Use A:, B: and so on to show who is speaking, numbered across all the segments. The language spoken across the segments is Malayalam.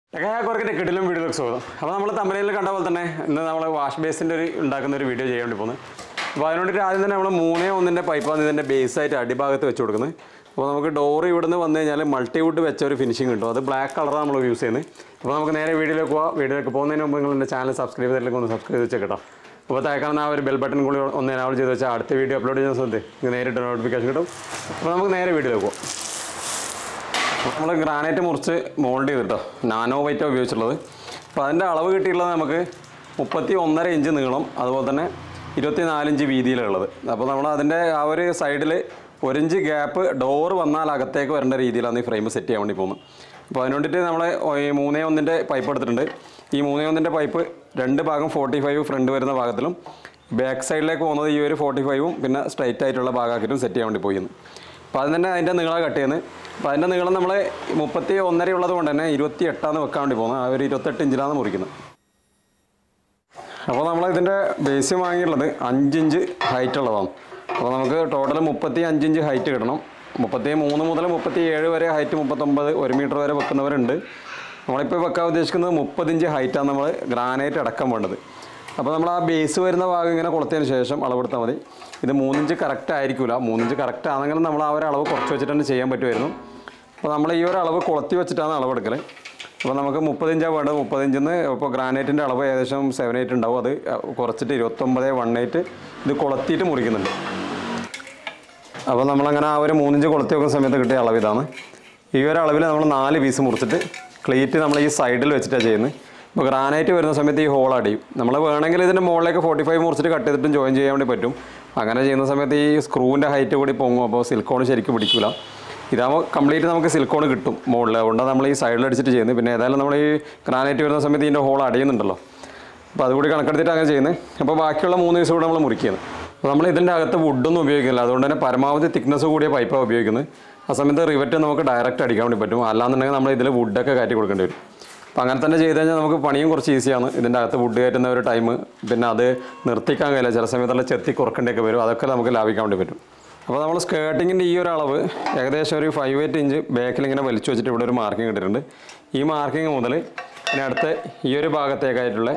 A: കുറേ കിടിലും വീഡിയോയിലേക്ക് സ്വാഗതം അപ്പോൾ നമ്മൾ തമിഴിൽ കണ്ട പോലെ തന്നെ ഇന്ന് നമ്മൾ വാഷ് ബേസിൻ്റെ ഒരു ഉണ്ടാക്കുന്ന ഒരു വീഡിയോ ചെയ്യാൻ വേണ്ടി പോകുന്നത് അപ്പോൾ അതിന് വേണ്ടിയിട്ട് ആദ്യം തന്നെ നമ്മൾ മൂന്നേ ഒന്നിൻ്റെ പൈപ്പാണ് ഇതിൻ്റെ ബേസായിട്ട് അടിഭാഗത്ത് വെച്ച് കൊടുക്കുന്നത് അപ്പോൾ നമുക്ക് ഡോർ ഇവിടുന്ന് വന്നു കഴിഞ്ഞാൽ മൾട്ടിവുഡ് വെച്ച ഒരു ഫിനിഷിംഗ് കിട്ടും അത് ബ്ലാക്ക് കളറാണ് നമ്മൾ യൂസ് ചെയ്യുന്നത് അപ്പോൾ നമുക്ക് നേരെ വീഡിയോയിലേക്ക് പോകാം വീഡിയോയിലേക്ക് പോകുന്നതിന് മുമ്പ് നിങ്ങൾ എൻ്റെ ചാനൽ സബ്സ്ക്രൈബ് ചെയ്തില്ലെങ്കിൽ ഒന്ന് സബ്സ്ക്രൈബ് ചെയ്ത് കേട്ടോ അപ്പോൾ താഴെക്കാണുന്ന ആ ഒരു ബെൽ ബട്ടൺ കൂടി ഒന്ന് എനാവൾ ചെയ്ത് വെച്ചാൽ അടുത്ത വീഡിയോ അപ്ലോഡ് ചെയ്യുന്ന സമയത്ത് നിങ്ങൾക്ക് നേരിട്ട് നോട്ടിഫിക്കേഷൻ കിട്ടും അപ്പോൾ നമുക്ക് നേരെ വീഡിയോയിലേക്ക് പോകാം നമ്മൾ ഗ്രാനൈറ്റ് മുറിച്ച് മോൾഡ് ചെയ്തിട്ടോ നാനോ വൈറ്റ് ഉപയോഗിച്ചിട്ടുള്ളത് അപ്പോൾ അതിൻ്റെ അളവ് കിട്ടിയിട്ടുള്ളത് നമുക്ക് മുപ്പത്തി ഒന്നര ഇഞ്ച് നീളം അതുപോലെ തന്നെ ഇരുപത്തി നാലിഞ്ച് വീതിയിലുള്ളത് അപ്പോൾ നമ്മൾ അതിൻ്റെ ആ ഒരു സൈഡിൽ ഒരിഞ്ച് ഗ്യാപ്പ് ഡോറ് വന്നാൽ അകത്തേക്ക് വരേണ്ട രീതിയിലാണ് ഈ ഫ്രെയിം സെറ്റ് ചെയ്യാൻ വേണ്ടി പോകുന്നത് അപ്പോൾ അതിന് വേണ്ടിയിട്ട് നമ്മൾ ഈ മൂന്നേ ഒന്നിൻ്റെ പൈപ്പ് എടുത്തിട്ടുണ്ട് ഈ മൂന്നേ ഒന്നിൻ്റെ പൈപ്പ് രണ്ട് ഭാഗം ഫോർട്ടി ഫൈവ് ഫ്രണ്ട് വരുന്ന ഭാഗത്തിലും ബാക്ക് സൈഡിലേക്ക് പോകുന്നത് ഈ ഒരു ഫോർട്ടി ഫൈവും പിന്നെ സ്ട്രൈറ്റ് ആയിട്ടുള്ള ഭാഗമാക്കിയിട്ടും സെറ്റ് ചെയ്യാൻ വേണ്ടി പോയിരുന്നു അപ്പോൾ അതിന് തന്നെ അതിൻ്റെ നീളം കട്ട് ചെയ്യുന്നത് അപ്പോൾ അതിൻ്റെ നീളം നമ്മൾ മുപ്പത്തി ഒന്നര ഉള്ളത് കൊണ്ട് തന്നെ ഇരുപത്തി എട്ടാന്ന് വെക്കാൻ വേണ്ടി പോകുന്നത് ആ ഒരു ഇരുപത്തെട്ട് ഇഞ്ചിലാണ് മുറിക്കുന്നത് അപ്പോൾ നമ്മൾ ഇതിൻ്റെ ബേസ് വാങ്ങിയിട്ടുള്ളത് അഞ്ചിഞ്ച് ഹൈറ്റ് ഉള്ളതാണ് അപ്പോൾ നമുക്ക് ടോട്ടൽ മുപ്പത്തി അഞ്ചിഞ്ച് ഹൈറ്റ് കിട്ടണം മുപ്പത്തി മൂന്ന് മുതൽ മുപ്പത്തി ഏഴ് വരെ ഹൈറ്റ് മുപ്പത്തൊമ്പത് ഒരു മീറ്റർ വരെ വെക്കുന്നവരുണ്ട് നമ്മളിപ്പോൾ വെക്കാൻ ഉദ്ദേശിക്കുന്നത് മുപ്പത്തിഞ്ച് ഹൈറ്റാണ് നമ്മൾ ഗ്രാനൈറ്റ് അടക്കം വേണ്ടത് അപ്പോൾ നമ്മൾ ആ ബേസ് വരുന്ന ഭാഗം ഇങ്ങനെ കൊളുത്തിയതിന് ശേഷം അളവെടുത്താൽ മതി ഇത് മൂന്നിഞ്ച് കറക്റ്റ് ആയിരിക്കില്ല മൂന്നിഞ്ച് കറക്റ്റ് ആണെങ്കിലും നമ്മൾ ആ ഒരു അളവ് കുറച്ച് വെച്ചിട്ട് തന്നെ ചെയ്യാൻ പറ്റുമായിരുന്നു അപ്പോൾ നമ്മൾ ഈ ഒരു അളവ് കൊളുത്തി വെച്ചിട്ടാണ് അളവെടുക്കൽ അപ്പോൾ നമുക്ക് മുപ്പത്തിഞ്ചാണ് വേണ്ടത് മുപ്പത്തിഞ്ചിന്ന് ഇപ്പോൾ ഗ്രാനൈറ്റിൻ്റെ അളവ് ഏകദേശം സെവൻ എയ്റ്റ് ഉണ്ടാവും അത് കുറച്ചിട്ട് ഇരുപത്തൊമ്പത് വൺ എയ്റ്റ് ഇത് കൊളുത്തിയിട്ട് മുറിക്കുന്നുണ്ട് അപ്പോൾ നമ്മളങ്ങനെ ആ ഒരു മൂന്നിഞ്ച് കൊളുത്തി വെക്കുന്ന സമയത്ത് കിട്ടിയ അളവ് ഇതാണ് ഈ ഒരു അളവിൽ നമ്മൾ നാല് പീസ് മുറിച്ചിട്ട് ക്ലീറ്റ് നമ്മൾ ഈ സൈഡിൽ വെച്ചിട്ടാണ് ചെയ്യുന്നത് ഇപ്പോൾ ഗ്രാനൈറ്റ് വരുന്ന സമയത്ത് ഈ ഹോൾ അടിയും നമ്മൾ വേണമെങ്കിൽ ഇതിൻ്റെ മുകളിലേക്ക് ഫോർട്ടി ഫൈവ് മുറിച്ചിട്ട് കട്ട് ചെയ്തിട്ടും ജോയിൻ ചെയ്യാൻ വേണ്ടി പറ്റും അങ്ങനെ ചെയ്യുന്ന സമയത്ത് ഈ സ്ക്രൂവിൻ്റെ ഹൈറ്റ് കൂടി പൊങ്ങും അപ്പോൾ സിലിക്കോൺ ശരിക്കും പിടിക്കില്ല ഇതാകുമ്പോൾ കംപ്ലീറ്റ് നമുക്ക് സിലിക്കോൺ കിട്ടും മുകളിൽ അതുകൊണ്ട് നമ്മൾ ഈ സൈഡിൽ അടിച്ചിട്ട് ചെയ്യുന്നത് പിന്നെ ഏതായാലും നമ്മൾ ഈ ഗ്രാനൈറ്റ് വരുന്ന സമയത്ത് ഇതിൻ്റെ ഹോൾ അടയുന്നുണ്ടല്ലോ അപ്പോൾ അതുകൂടി കണക്കെടുത്തിട്ട് അങ്ങനെ ചെയ്യുന്നത് അപ്പോൾ ബാക്കിയുള്ള മൂന്ന് ദിവസം കൂടെ നമ്മൾ മുറിക്കുന്നത് അപ്പോൾ നമ്മൾ ഇതിൻ്റെ അകത്ത് വുഡൊന്നും ഉപയോഗിക്കില്ല അതുകൊണ്ട് തന്നെ പരമാവധി തിക്നെസ് കൂടിയ പൈപ്പാണ് ഉപയോഗിക്കുന്നത് ആ സമയത്ത് റിവറ്റ് നമുക്ക് ഡയറക്റ്റ് അടിക്കാൻ വേണ്ടി പറ്റും അല്ലാന്നുണ്ടെങ്കിൽ നമ്മൾ ഇതിൽ വുഡൊക്കെ കയറ്റി കൊടുക്കേണ്ടി വരും അപ്പോൾ അങ്ങനെ തന്നെ ചെയ്ത് കഴിഞ്ഞാൽ നമുക്ക് പണിയും കുറച്ച് ഈസിയാണ് ഇതിൻ്റെ അകത്ത് വുഡ് കയറ്റുന്ന ഒരു ടൈം പിന്നെ അത് നിർത്തിക്കാൻ കഴിയില്ല ചില സമയത്തുള്ള ചെത്തി കുറക്കേണ്ടിയൊക്കെ വരും അതൊക്കെ നമുക്ക് ലാഭിക്കാൻ വേണ്ടി പറ്റും അപ്പോൾ നമ്മൾ സ്കേർട്ടിങ്ങിൻ്റെ ഈ ഒരു അളവ് ഏകദേശം ഒരു ഫൈവ് എയ്റ്റ് ഇഞ്ച് ബാക്കിൽ ഇങ്ങനെ വലിച്ചു വെച്ചിട്ട് ഇവിടെ ഒരു മാർക്കിംഗ് ഇട്ടിട്ടുണ്ട് ഈ മാർക്കിംഗ് മുതൽ ഇനി അടുത്ത ഈ ഒരു ഭാഗത്തേക്കായിട്ടുള്ള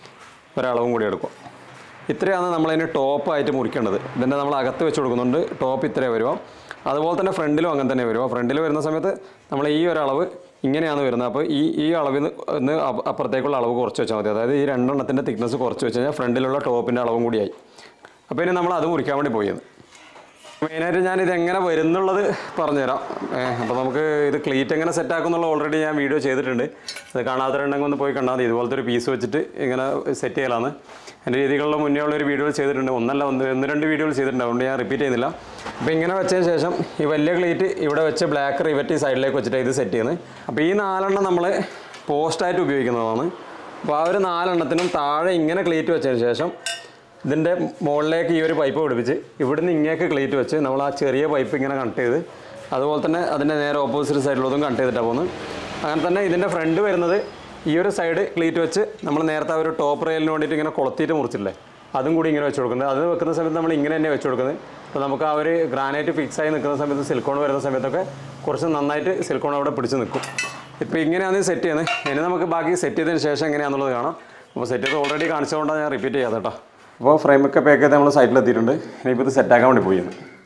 A: ഒരളവും കൂടി എടുക്കും ഇത്രയാണ് നമ്മളതിന് ടോപ്പായിട്ട് മുറിക്കേണ്ടത് ഇതിൻ്റെ നമ്മൾ അകത്ത് വെച്ച് കൊടുക്കുന്നുണ്ട് ടോപ്പ് ഇത്രയും വരുമോ അതുപോലെ തന്നെ ഫ്രണ്ടിലും അങ്ങനെ തന്നെ വരുമോ ഫ്രണ്ടിൽ വരുന്ന സമയത്ത് നമ്മൾ ഈ ഒരു അളവ് ഇങ്ങനെയാണ് വരുന്നത് അപ്പോൾ ഈ ഈ അളവിൽ നിന്ന് അപ്പ- അപ്പുറത്തേക്കുള്ള അളവ് കുറച്ച് വെച്ചാൽ മതി അതായത് ഈ രണ്ടെണ്ണത്തിൻ്റെ തിക്നെസ് കുറച്ച് വെച്ച് കഴിഞ്ഞാൽ ഫ്രണ്ടിലുള്ള ടോപ്പിൻ്റെ അളവും കൂടിയായി അപ്പോൾ ഇനി നമ്മൾ അത് മുറിക്കാൻ വേണ്ടി പോയത് മെയിനായിട്ട് ഞാൻ ഇത് എങ്ങനെ വരുന്നുള്ളത് പറഞ്ഞുതരാം അപ്പോൾ നമുക്ക് ഇത് ക്ലീറ്റ് എങ്ങനെ സെറ്റ് ആക്കുന്നുള്ള ഓൾറെഡി ഞാൻ വീഡിയോ ചെയ്തിട്ടുണ്ട് അത് കാണാത്തവരുണ്ടെങ്കിൽ ഒന്ന് പോയി കണ്ടാൽ മതി ഇതുപോലത്തെ ഒരു പീസ് വെച്ചിട്ട് ഇങ്ങനെ സെറ്റ് ചെയ്യലാണ് എൻ്റെ രീതികളിൽ മുന്നേ ഉള്ള ഒരു വീഡിയോ ചെയ്തിട്ടുണ്ട് ഒന്നല്ല ഒന്ന് ഒന്ന് രണ്ട് വീഡിയോകൾ ചെയ്തിട്ടുണ്ട് അതുകൊണ്ട് ഞാൻ റിപ്പീറ്റ് ചെയ്യുന്നില്ല അപ്പോൾ ഇങ്ങനെ വെച്ചതിന് ശേഷം ഈ വലിയ ക്ലീറ്റ് ഇവിടെ വെച്ച് ബ്ലാക്ക് റിവറ്റ് ഈ സൈഡിലേക്ക് വെച്ചിട്ട് ഇത് സെറ്റ് ചെയ്യുന്നത് അപ്പോൾ ഈ നാലെണ്ണം നമ്മൾ പോസ്റ്റായിട്ട് ഉപയോഗിക്കുന്നതാണ് അപ്പോൾ ആ ഒരു നാലെണ്ണത്തിനും താഴെ ഇങ്ങനെ ക്ലീറ്റ് വെച്ചതിന് ശേഷം ഇതിൻ്റെ മുകളിലേക്ക് ഈ ഒരു പൈപ്പ് പിടിപ്പിച്ച് ഇവിടുന്ന് ഇങ്ങേക്ക് ക്ലീറ്റ് വെച്ച് നമ്മൾ ആ ചെറിയ പൈപ്പ് ഇങ്ങനെ കണക്ട് ചെയ്ത് അതുപോലെ തന്നെ അതിൻ്റെ നേരെ ഓപ്പോസിറ്റ് സൈഡിലുള്ളതും കണക്ട് ചെയ്തിട്ടാണ് പോകുന്നത് അങ്ങനെ തന്നെ ഇതിൻ്റെ ഫ്രണ്ട് വരുന്നത് ഈ ഒരു സൈഡ് ക്ലീറ്റ് വെച്ച് നമ്മൾ നേരത്തെ ആ ഒരു ടോപ്പ് റെയിലിന് വേണ്ടിയിട്ട് ഇങ്ങനെ കൊളത്തിയിട്ട് മുറിച്ചില്ലേ അതും കൂടി ഇങ്ങനെ വെച്ച് കൊടുക്കുന്നത് അത് വെക്കുന്ന സമയത്ത് നമ്മൾ ഇങ്ങനെ തന്നെ വെച്ച് കൊടുക്കുന്നത് അപ്പോൾ നമുക്ക് ആ ഒരു ഗ്രാനൈറ്റ് ഫിക്സ് ആയി നിൽക്കുന്ന സമയത്ത് സിലിക്കോൺ വരുന്ന സമയത്തൊക്കെ കുറച്ച് നന്നായിട്ട് സിലിക്കോൺ അവിടെ പിടിച്ച് നിൽക്കും ഇപ്പോൾ ഇങ്ങനെയാണ് സെറ്റ് ചെയ്യുന്നത് ഇനി നമുക്ക് ബാക്കി സെറ്റ് ചെയ്തതിന് ശേഷം എങ്ങനെയാണെന്നുള്ളത് കാണാം അപ്പോൾ സെറ്റ് ചെയ്ത് ഓൾറെഡി കാണിച്ചുകൊണ്ടാണ് ഞാൻ റിപ്പീറ്റ് ചെയ്യാതെ കേട്ടോ അപ്പോൾ ഫ്രെയിമൊക്കെ പാക്ക് ചെയ്ത് നമ്മൾ സൈറ്റിലെത്തിയിട്ടുണ്ട് ഇനിയിപ്പോൾ ഇത് സെറ്റാക്കാൻ വേണ്ടി പോയി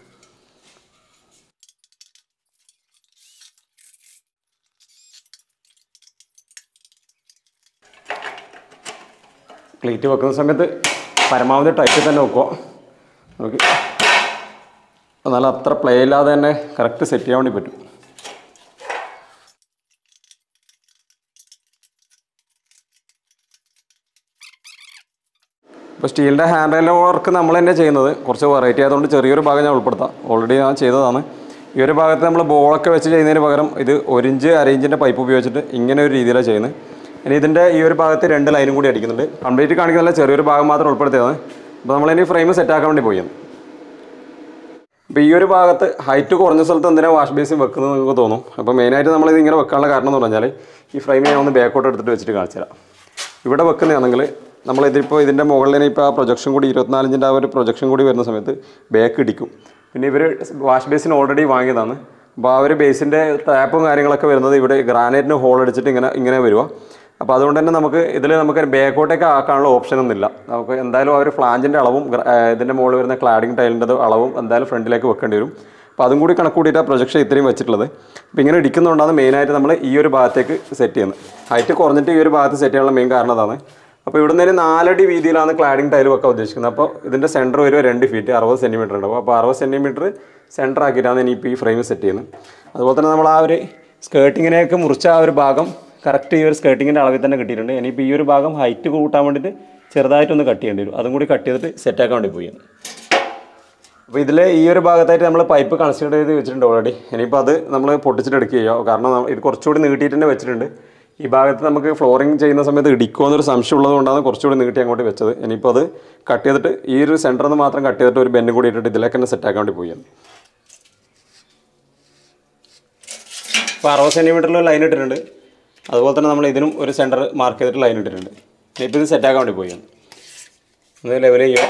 A: ക്ലീറ്റ് വെക്കുന്ന സമയത്ത് പരമാവധി ടൈറ്റ് തന്നെ വെക്കുക നമുക്ക് എന്നാലും അത്ര പ്ലേ ഇല്ലാതെ തന്നെ കറക്റ്റ് സെറ്റ് ചെയ്യാൻ വേണ്ടി പറ്റും ഇപ്പോൾ സ്റ്റീലിൻ്റെ ഹാൻഡ് റെയിൽ വർക്ക് നമ്മൾ തന്നെ ചെയ്യുന്നത് കുറച്ച് വെറൈറ്റി ആയതുകൊണ്ട് ചെറിയൊരു ഭാഗം ഞാൻ ഉൾപ്പെടുത്താം ഓൾറെഡി ഞാൻ ചെയ്തതാണ് ഈ ഒരു ഭാഗത്ത് നമ്മൾ ബോളൊക്കെ വെച്ച് ചെയ്യുന്നതിന് പകരം ഇത് ഒരു ഇഞ്ച് അര ഇഞ്ചിൻ്റെ പൈപ്പ് ഉപയോഗിച്ചിട്ട് ഇങ്ങനെ ഒരു രീതിയിലാണ് ചെയ്യുന്നത് ഇനി ഇതിൻ്റെ ഈ ഒരു ഭാഗത്ത് രണ്ട് ലൈനും കൂടി അടിക്കുന്നുണ്ട് കംപ്ലീറ്റ് കാണിക്കുന്നില്ല ചെറിയൊരു ഭാഗം മാത്രം ഉൾപ്പെടുത്തിയതാണ് അപ്പോൾ നമ്മളിനി ഫ്രെയിം സെറ്റാക്കാൻ വേണ്ടി പോയി അപ്പോൾ ഈ ഒരു ഭാഗത്ത് ഹൈറ്റ് കുറഞ്ഞ സ്ഥലത്ത് എന്തിനാണ് വാഷ് ബേസിൻ വെക്കുന്നത് നിങ്ങൾക്ക് തോന്നും അപ്പോൾ മെയിനായിട്ട് നമ്മളിത് ഇങ്ങനെ വെക്കാനുള്ള കാരണം എന്ന് പറഞ്ഞാൽ ഈ ഫ്രെയിം ഞാൻ ഒന്ന് ബാക്കോട്ട് എടുത്തിട്ട് വെച്ചിട്ട് കാണിച്ചു തരാം ഇവിടെ വെക്കുന്നതാണെങ്കിൽ നമ്മൾ ഇതിപ്പോൾ ഇതിൻ്റെ മുകളിൽ ഇപ്പോൾ ആ പ്രൊജക്ഷൻ കൂടി ഇരുപത്തിനാലിഞ്ചിൻ്റെ ആ ഒരു പ്രൊജക്ഷൻ കൂടി വരുന്ന സമയത്ത് ബാക്ക് ഇടിക്കും പിന്നെ ഇവർ വാഷ് ബേസിൻ ഓൾറെഡി വാങ്ങിയതാണ് അപ്പോൾ ആ ഒരു ബേസിൻ്റെ ടാപ്പും കാര്യങ്ങളൊക്കെ വരുന്നത് ഇവിടെ ഗ്രാനൈറ്റിന് ഹോൾ അടിച്ചിട്ട് ഇങ്ങനെ ഇങ്ങനെ വരുക അപ്പോൾ അതുകൊണ്ട് തന്നെ നമുക്ക് ഇതിൽ നമുക്ക് ബാക്കോട്ടേക്ക് ആക്കാനുള്ള ഓപ്ഷൻ ഒന്നുമില്ല നമുക്ക് എന്തായാലും ആ ഒരു ഫ്ലാഞ്ചിൻ്റെ അളവും ഗ്ര- ആ, ഇതിൻ്റെ മുകളിൽ വരുന്ന ക്ലാഡിംഗ് ടൈലിൻ്റെ അളവും എന്തായാലും ഫ്രണ്ടിലേക്ക് വെക്കേണ്ടി വരും അപ്പോൾ അതും കൂടി കണക്ക് കൂട്ടിയിട്ടാണ് പ്രൊജക്ഷൻ ഇത്രയും വെച്ചിട്ടുള്ളത് അപ്പോൾ ഇങ്ങനെ ഇടിക്കുന്നതുകൊണ്ടാണ് മെയിനായിട്ട് നമ്മൾ ഈ ഒരു ഭാഗത്തേക്ക് സെറ്റ് ചെയ്യുന്നത് ഹൈറ്റ് കുറഞ്ഞിട്ട് ഈ ഒരു ഭാഗത്ത് സെറ്റ് ചെയ്യാനുള്ള മെയിൻ കാരണം അതാണ് അപ്പോൾ ഇവിടെ നിന്ന് നാലടി വീതിയിലാണ് ക്ലാഡിംഗ് ടൈൽ വെക്കാൻ ഉദ്ദേശിക്കുന്നത് അപ്പോൾ ഇതിൻ്റെ സെൻറ്റർ വരുക രണ്ട് ഫീറ്റ് അറുപത് സെൻറ്റിമീറ്റർ ഉണ്ടാവും അപ്പോൾ അറുപത് സെൻറ്റിമീറ്റർ സെൻറ്റർ ആക്കിയിട്ടാണ് ഇനിയിപ്പോൾ ഈ ഫ്രെയിം സെറ്റ് ചെയ്യുന്നത് അതുപോലെ തന്നെ നമ്മൾ ആ ഒരു സ്കേർട്ടിങ്ങിനെയൊക്കെ മുറിച്ച ആ ഒരു ഭാഗം കറക്റ്റ് ഈ ഒരു സ്കേർട്ടിങ്ങിൻ്റെ അളവിൽ തന്നെ കിട്ടിയിട്ടുണ്ട് ഇനിയിപ്പോൾ ഈ ഒരു ഭാഗം ഹൈറ്റ് കൂട്ടാൻ വേണ്ടിയിട്ട് ചെറുതായിട്ടൊന്ന് കട്ട് ചെയ്യേണ്ടി വരും അതും കൂടി കട്ട് ചെയ്തിട്ട് സെറ്റാക്കാൻ വേണ്ടി പോയി അപ്പോൾ ഇതിൽ ഈ ഒരു ഭാഗത്തായിട്ട് നമ്മൾ പൈപ്പ് കൺസിഡർ ചെയ്ത് വെച്ചിട്ടുണ്ട് ഓൾറെഡി ഇനിയിപ്പോൾ അത് നമ്മൾ പൊട്ടിച്ചിട്ട് എടുക്കുക ചെയ്യുക കാരണം നമ്മ- ഇത് കുറച്ചുകൂടി നീട്ടിയിട്ട് തന്നെ വെച്ചിട്ടുണ്ട് ഈ ഭാഗത്ത് നമുക്ക് ഫ്ലോറിങ് ചെയ്യുന്ന സമയത്ത് ഇടിക്കുമോ എന്നൊരു സംശയം ഉള്ളത് കൊണ്ടാണ് കുറച്ചുകൂടി നീട്ടി അങ്ങോട്ട് വെച്ചത് ഇനിയിപ്പോൾ അത് കട്ട് ചെയ്തിട്ട് ഈ ഒരു സെൻറ്ററിൽ നിന്ന് മാത്രം കട്ട് ചെയ്തിട്ട് ഒരു ബെന്നും കൂടി ഇട്ടിട്ട് ഇതിലേക്ക് തന്നെ സെറ്റാക്കാൻ വേണ്ടി പോയി ഇപ്പോൾ അറുപത് സെൻറ്റിമീറ്ററിൽ ലൈൻ ഇട്ടിട്ടുണ്ട് അതുപോലെ തന്നെ നമ്മൾ ഇതിനും ഒരു സെൻറ്റർ മാർക്ക് ചെയ്തിട്ട് ലൈൻ ഇട്ടിട്ടുണ്ട് ഇനിയിപ്പോൾ ഇത് സെറ്റാക്കാൻ വേണ്ടി പോയി ഒന്ന് ലെവൽ ചെയ്യുക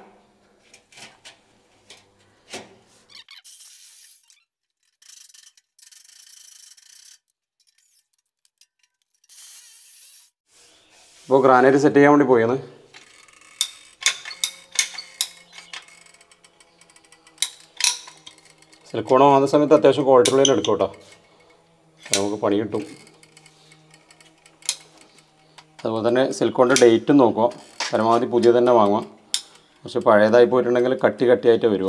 A: ഇപ്പോൾ ഗ്രാനൈറ്റ് സെറ്റ് ചെയ്യാൻ വേണ്ടി പോയാണ് സിലിക്കോണോ ആകുന്ന സമയത്ത് അത്യാവശ്യം ക്വാളിറ്റി ഉള്ളതിന് എടുക്കും കേട്ടോ അത് നമുക്ക് പണി കിട്ടും അതുപോലെ തന്നെ സിലിക്കോണിൻ്റെ ഡേറ്റും നോക്കുക പരമാവധി പുതിയ തന്നെ വാങ്ങുക പക്ഷെ പഴയതായി പോയിട്ടുണ്ടെങ്കിൽ കട്ടി കട്ടിയായിട്ട് വരിക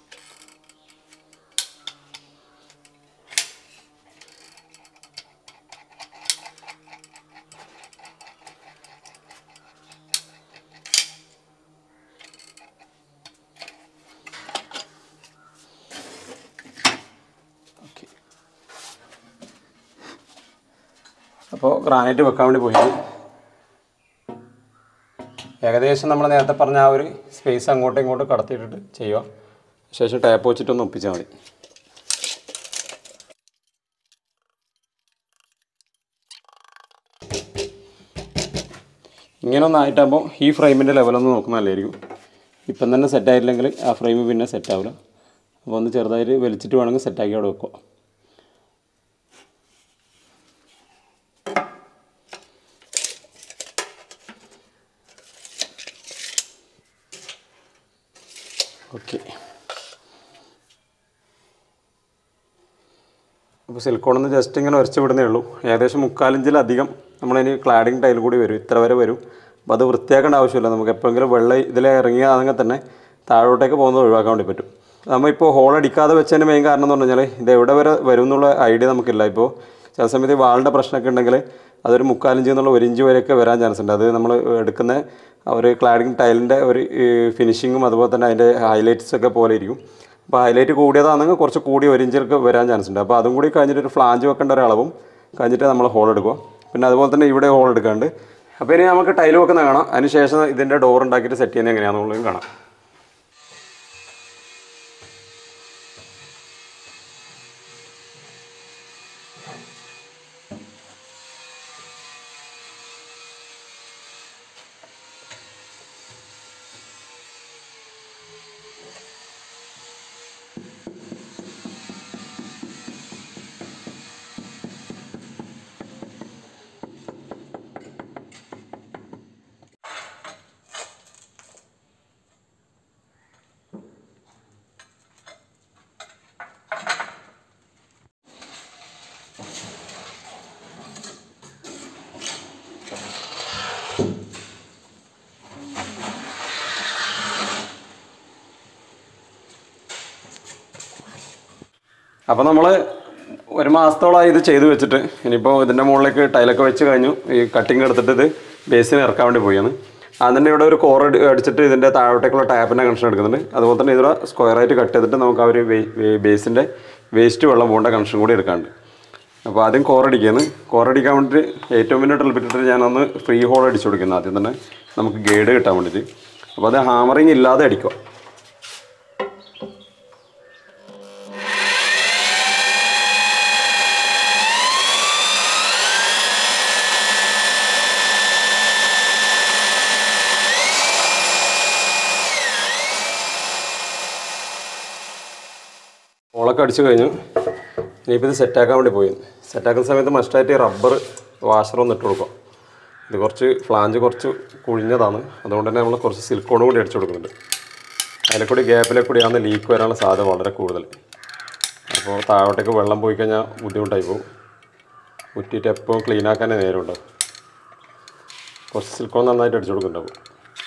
A: അപ്പോൾ ഗ്രാനൈറ്റ് വെക്കാൻ വേണ്ടി പോയി ഏകദേശം നമ്മൾ നേരത്തെ പറഞ്ഞ ആ ഒരു സ്പേസ് അങ്ങോട്ടും ഇങ്ങോട്ടും കടത്തിയിട്ടിട്ട് ചെയ്യുക ശേഷം ടാപ്പ് വെച്ചിട്ടൊന്ന് ഒപ്പിച്ചാൽ മതി ഇങ്ങനെ ഒന്നായിട്ടാകുമ്പോൾ ഈ ഫ്രെയിമിൻ്റെ ലെവലൊന്ന് നോക്കുന്ന നല്ലതായിരിക്കും ഇപ്പം തന്നെ സെറ്റ് ആയിട്ടില്ലെങ്കിൽ ആ ഫ്രെയിം പിന്നെ സെറ്റ് ആവില്ല അപ്പോൾ ഒന്ന് ചെറുതായിട്ട് വലിച്ചിട്ട് വേണമെങ്കിൽ സെറ്റാക്കി അവിടെ വെക്കുക ഓക്കെ അപ്പോൾ സിലിക്കോണെന്ന് ജസ്റ്റ് ഇങ്ങനെ ഉരച്ച് വിടുന്നേ ഉള്ളൂ ഏകദേശം മുക്കാലിഞ്ചിലധികം നമ്മളതിന് ക്ലാഡിങ് ടൈൽ കൂടി വരും ഇത്ര വരെ വരും അപ്പോൾ അത് വൃത്തിയാക്കേണ്ട ആവശ്യമില്ല നമുക്ക് എപ്പോഴെങ്കിലും വെള്ളം ഇതിൽ ഇറങ്ങിയാണെങ്കിൽ തന്നെ താഴോട്ടേക്ക് പോകുന്നത് ഒഴിവാക്കാൻ വേണ്ടി പറ്റും നമ്മളിപ്പോൾ ഹോൾ അടിക്കാതെ വെച്ചതിന് മെയിൻ കാരണം എന്ന് പറഞ്ഞു കഴിഞ്ഞാൽ ഇത് എവിടെ വരെ വരും എന്നുള്ള ഐഡിയ നമുക്കില്ല ഇപ്പോൾ ചില സമയത്ത് ഈ വാളിൻ്റെ പ്രശ്നമൊക്കെ ഉണ്ടെങ്കിൽ അതൊരു മുക്കാലിഞ്ച് എന്നുള്ള ഒരു ഇഞ്ച് വരെയൊക്കെ വരാൻ ചാൻസ് ഉണ്ട് അത് നമ്മൾ എടുക്കുന്ന ആ ഒരു ക്ലാഡിങ് ടൈലിൻ്റെ ഒരു ഫിനിഷിങ്ങും അതുപോലെ തന്നെ അതിൻ്റെ ഹൈലൈറ്റ്സ് ഒക്കെ പോലെ ഇരിക്കും അപ്പോൾ ഹൈലൈറ്റ് കൂടിയതാണെങ്കിൽ കുറച്ച് കൂടി ഒരു ഇഞ്ചിലൊക്കെ വരാൻ ചാൻസ് ഉണ്ട് അപ്പോൾ അതും കൂടി കഴിഞ്ഞിട്ട് ഒരു ഫ്ലാഞ്ച് വെക്കേണ്ട ഒരു അളവും കഴിഞ്ഞിട്ട് നമ്മൾ ഹോൾ എടുക്കുക പിന്നെ അതുപോലെ തന്നെ ഇവിടെ ഹോൾ എടുക്കാണ്ട് അപ്പോൾ ഇനി നമുക്ക് ടൈൽ വെക്കുന്ന കാണാം അതിന് ശേഷം ഇതിൻ്റെ ഡോർ ഉണ്ടാക്കിയിട്ട് സെറ്റ് ചെയ്യുന്നത് എങ്ങനെയാണെന്നുള്ളതും കാണാം അപ്പോൾ നമ്മൾ ഒരു മാസത്തോളമായി ഇത് ചെയ്ത് വെച്ചിട്ട് ഇനിയിപ്പോൾ ഇതിൻ്റെ മുകളിലേക്ക് ടൈലൊക്കെ വെച്ച് കഴിഞ്ഞു ഈ കട്ടിങ് എടുത്തിട്ട് ഇത് ബേസിന് ഇറക്കാൻ വേണ്ടി പോയാണ് അതിൻ്റെ ഇവിടെ ഒരു കോർ അടിച്ചിട്ട് ഇതിൻ്റെ താഴോട്ടേക്കുള്ള ടാപ്പിൻ്റെ കണക്ഷൻ എടുക്കുന്നുണ്ട് അതുപോലെ തന്നെ ഇതിവിടെ സ്ക്വയറായിട്ട് കട്ട് ചെയ്തിട്ട് നമുക്ക് ആ ഒരു ബേസിൻ്റെ വേസ്റ്റ് വെള്ളം പോകേണ്ട കണക്ഷൻ കൂടി എടുക്കാണ്ട് അപ്പോൾ ആദ്യം കോറടിക്കുകയാണ് കോറടിക്കാൻ വേണ്ടിയിട്ട് ഏറ്റവും മുന്നേ ട്രിപ്പിട്ടിട്ട് ഞാനൊന്ന് ഫ്രീ ഹോൾ അടിച്ചു കൊടുക്കുന്നത് ആദ്യം തന്നെ നമുക്ക് ഗൈഡ് കിട്ടാൻ വേണ്ടിയിട്ട് അപ്പോൾ അത് ഹാമറിങ് ഇല്ലാതെ അടിക്കുക ഹോളൊക്കെ അടിച്ചു കഴിഞ്ഞു ഇനിയിപ്പോൾ ഇത് സെറ്റാക്കാൻ വേണ്ടി പോയി സെറ്റാക്കുന്ന സമയത്ത് മസ്റ്റായിട്ട് റബ്ബർ വാഷർ ഒന്ന് ഇട്ട് കൊടുക്കുക ഇത് കുറച്ച് ഫ്ലാഞ്ച് കുറച്ച് കുഴിഞ്ഞതാണ് അതുകൊണ്ട് തന്നെ നമ്മൾ കുറച്ച് സിലിക്കോണും കൂടി അടിച്ചു കൊടുക്കുന്നുണ്ട് അതിലെ കൂടി ഗ്യാപ്പിലെ കൂടിയാണ് ലീക്ക് വരാനുള്ള സാധ്യത വളരെ കൂടുതൽ അപ്പോൾ താഴോട്ടേക്ക് വെള്ളം പോയി കഴിഞ്ഞാൽ ബുദ്ധിമുട്ടായി പോകും ഉറ്റിയിട്ട് എപ്പോഴും ക്ലീൻ ആക്കാനേ നേരമുണ്ടാവും കുറച്ച് സിലിക്കോൺ നന്നായിട്ട് അടിച്ചു കൊടുക്കുന്നുണ്ടാവും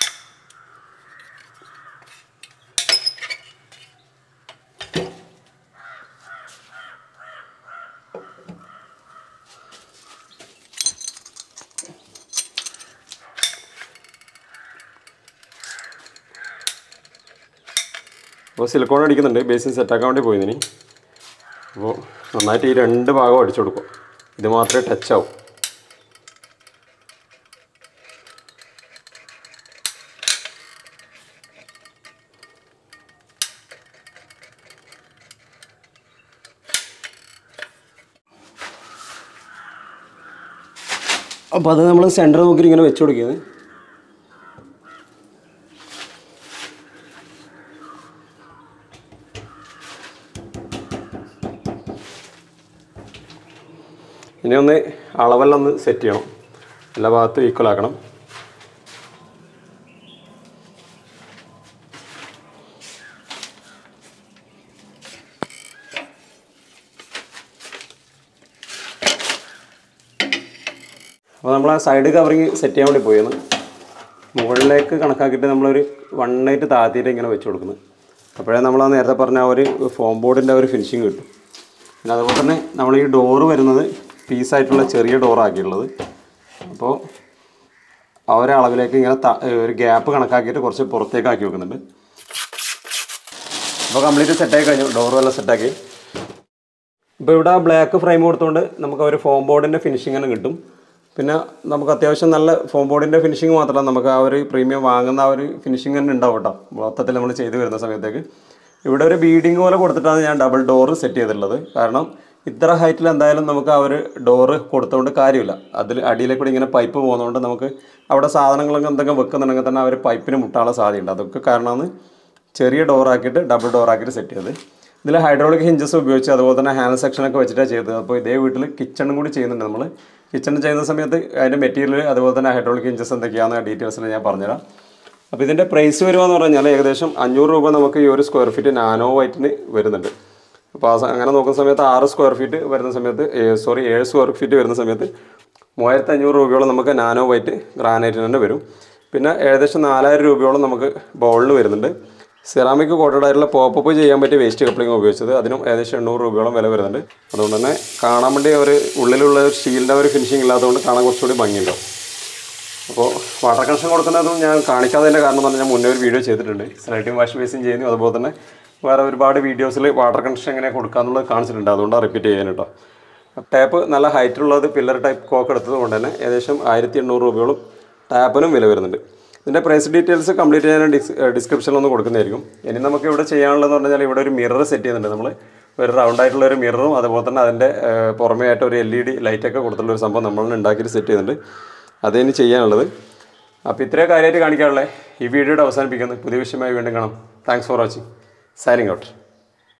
A: അപ്പോൾ സിലിക്കോൺ അടിക്കുന്നുണ്ട് ബേസിൻ സെറ്റാക്കാൻ വേണ്ടി പോയി ഇനി അപ്പോൾ നന്നായിട്ട് ഈ രണ്ട് ഭാഗം അടിച്ചു കൊടുക്കും ഇത് മാത്രമേ ടച്ച് ആവും അപ്പോൾ അത് നമ്മൾ സെൻറ്റർ നോക്കി ഇങ്ങനെ വെച്ച് കൊടുക്കുന്നത് ഇനി ഒന്ന് അളവെല്ലാം ഒന്ന് സെറ്റ് ചെയ്യണം എല്ലാ ഭാഗത്തും ഈക്വൽ ആക്കണം അപ്പോൾ നമ്മൾ ആ സൈഡ് കവറിങ് സെറ്റ് ചെയ്യാൻ വേണ്ടി പോയിരുന്നു മുകളിലേക്ക് കണക്കാക്കിയിട്ട് നമ്മളൊരു വൺ നൈറ്റ് താഴ്ത്തിയിട്ട് ഇങ്ങനെ വെച്ച് കൊടുക്കുന്നത് അപ്പോഴേ നമ്മൾ ആ നേരത്തെ പറഞ്ഞ ആ ഒരു ഫോം ബോർഡിൻ്റെ ഒരു ഫിനിഷിങ് കിട്ടും പിന്നെ അതുപോലെ തന്നെ നമ്മൾ ഈ ഡോറ് വരുന്നത് പീസായിട്ടുള്ള ചെറിയ ഡോറാക്കിയുള്ളത് അപ്പോൾ ആ ഒരു അളവിലേക്ക് ഇങ്ങനെ ത- ഒരു ഗ്യാപ്പ് കണക്കാക്കിയിട്ട് കുറച്ച് പുറത്തേക്ക് ആക്കി വെക്കുന്നുണ്ട് അപ്പോൾ കംപ്ലീറ്റ് സെറ്റായി കഴിഞ്ഞു ഡോറും എല്ലാം സെറ്റാക്കി ഇപ്പോൾ ഇവിടെ ബ്ലാക്ക് ഫ്രെയിം കൊടുത്തുകൊണ്ട് നമുക്ക് ഒരു ഫോം ബോർഡിൻ്റെ ഫിനിഷിംഗ് തന്നെ കിട്ടും പിന്നെ നമുക്ക് അത്യാവശ്യം നല്ല ഫോം ബോർഡിൻ്റെ ഫിനിഷിംഗ് മാത്രമല്ല നമുക്ക് ആ ഒരു പ്രീമിയം വാങ്ങുന്ന ആ ഒരു ഫിനിഷിംഗ് തന്നെ ഉണ്ടാവും കേട്ടോ മൊത്തത്തിൽ നമ്മൾ ചെയ്ത് വരുന്ന സമയത്തേക്ക് ഇവിടെ ഒരു ബീഡിങ് പോലെ കൊടുത്തിട്ടാണ് ഞാൻ ഡബിൾ ഡോറ് സെറ്റ് ചെയ്തിട്ടുള്ളത് കാരണം ഇത്ര ഹൈറ്റിൽ എന്തായാലും നമുക്ക് ആ ഒരു ഡോറ് കൊടുത്തുകൊണ്ട് കാര്യമില്ല അതിൽ അടിയിലേക്ക് കൂടി ഇങ്ങനെ പൈപ്പ് പോകുന്നതുകൊണ്ട് നമുക്ക് അവിടെ സാധനങ്ങളൊക്കെ എന്തെങ്കിലും വെക്കുന്നുണ്ടെങ്കിൽ തന്നെ ആ ഒരു പൈപ്പിന് മുട്ടാനുള്ള സാധ്യതയുണ്ട് അതൊക്കെ കാരണമാണ് ചെറിയ ഡോറാക്കിയിട്ട് ഡബിൾ ഡോറാക്കിയിട്ട് സെറ്റ് ചെയ്തത് ഇതിൽ ഹൈഡ്രോളിക് ഹിഞ്ചസ് ഉപയോഗിച്ച് അതുപോലെ തന്നെ ഹാൻഡ് സെക്ഷനൊക്കെ വെച്ചിട്ടാണ് ചെയ്തത് അപ്പോൾ ഇതേ വീട്ടിൽ കിച്ചണും കൂടി ചെയ്യുന്നുണ്ട് നമ്മൾ കിച്ചണിൽ ചെയ്യുന്ന സമയത്ത് അതിൻ്റെ മെറ്റീരിയൽ അതുപോലെ തന്നെ ഹൈഡ്രോളിക് ഹിഞ്ചസ് എന്തൊക്കെയാണെന്ന് ഡീറ്റെയിൽസിൽ ഞാൻ പറഞ്ഞുതരാം അപ്പോൾ ഇതിൻ്റെ പ്രൈസ് വരുവാന്ന് പറഞ്ഞാൽ ഏകദേശം അഞ്ഞൂറ് രൂപ നമുക്ക് ഈ ഒരു സ്ക്വയർ ഫീറ്റ് നാനോ വൈറ്റിന് വരുന്നുണ്ട് അപ്പോൾ ആ സ- അങ്ങനെ നോക്കുന്ന സമയത്ത് ആറ് സ്ക്വയർ ഫീറ്റ് വരുന്ന സമയത്ത് സോറി ഏഴ് സ്ക്വയർ ഫീറ്റ് വരുന്ന സമയത്ത് മൂവായിരത്തി അഞ്ഞൂറ് രൂപയോളം നമുക്ക് നാനോ വൈറ്റ് ഗ്രാനൈറ്റിന് തന്നെ വരും പിന്നെ ഏകദേശം നാലായിരം രൂപയോളം നമുക്ക് ബൗളിന് വരുന്നുണ്ട് സെറാമിക് കോട്ടഡ് ആയിട്ടുള്ള പോപ്പപ്പ് ചെയ്യാൻ പറ്റിയ വേസ്റ്റ് കപ്ലിംഗ് ഉപയോഗിച്ചത് അതിനും ഏകദേശം എണ്ണൂറ് രൂപയോളം വില വരുന്നുണ്ട് അതുകൊണ്ട് തന്നെ കാണാൻ വേണ്ടി ഒരു ഉള്ളിലുള്ള ഒരു സ്റ്റീലിൻ്റെ ഒരു ഫിനിഷിംഗ് ഇല്ലാത്തതുകൊണ്ട് കാണാൻ കുറച്ചുകൂടി ഭംഗിയുണ്ടാവും അപ്പോൾ വാട്ടർ കണക്ഷൻ കൊടുക്കുന്നതും ഞാൻ കാണിക്കാത്തതിൻ്റെ കാരണം എന്ന് പറഞ്ഞാൽ ഞാൻ മുന്നേ ഒരു വീഡിയോ ചെയ്തിട്ടുണ്ട് സ്ലൈഡിങ് വാഷ് ബേസിൻ ചെയ്യുന്നു അതുപോലെ തന്നെ വേറെ ഒരുപാട് വീഡിയോസിൽ വാട്ടർ കണക്ഷൻ എങ്ങനെ കൊടുക്കാന്നുള്ളത് കാണിച്ചിട്ടുണ്ട് അതുകൊണ്ടാണ് റിപ്പീറ്റ് ചെയ്യാൻ കേട്ടോ ടാപ്പ് നല്ല ഹൈറ്റുള്ളത് പില്ലർ ടൈപ്പ് കോക്ക് എടുത്തത് കൊണ്ട് തന്നെ ഏകദേശം ആയിരത്തി എണ്ണൂറ് രൂപയോളം ടാപ്പിനും വില വരുന്നുണ്ട് ഇതിൻ്റെ പ്രൈസ് ഡീറ്റെയിൽസ് കംപ്ലീറ്റ് ഞാൻ ഡിസ് ഡിസ്ക്രിപ്ഷനിൽ ഒന്ന് കൊടുക്കുന്നതായിരിക്കും ഇനി നമുക്ക് ഇവിടെ ചെയ്യാനുള്ളതെന്ന് പറഞ്ഞാൽ ഇവിടെ ഒരു മിറർ സെറ്റ് ചെയ്യുന്നുണ്ട് നമ്മൾ ഒരു റൗണ്ട് ആയിട്ടുള്ള ഒരു മിററും അതുപോലെ തന്നെ അതിൻ്റെ ഏഹ്, പുറമേ ആയിട്ട് ഒരു എൽ ഇ ഡി ലൈറ്റൊക്കെ കൊടുത്തുള്ള ഒരു സംഭവം നമ്മൾ ഉണ്ടാക്കിയിട്ട് സെറ്റ് ചെയ്യുന്നുണ്ട് അതിന് ചെയ്യാനുള്ളത് അപ്പോൾ ഇത്രയും കാര്യമായിട്ട് കാണിക്കാനുള്ളത് ഈ വീഡിയോയുടെ അവസാനിപ്പിക്കുന്നത് പുതിയ വിഷയമായി വീണ്ടും കാണാം thanks for watching signing out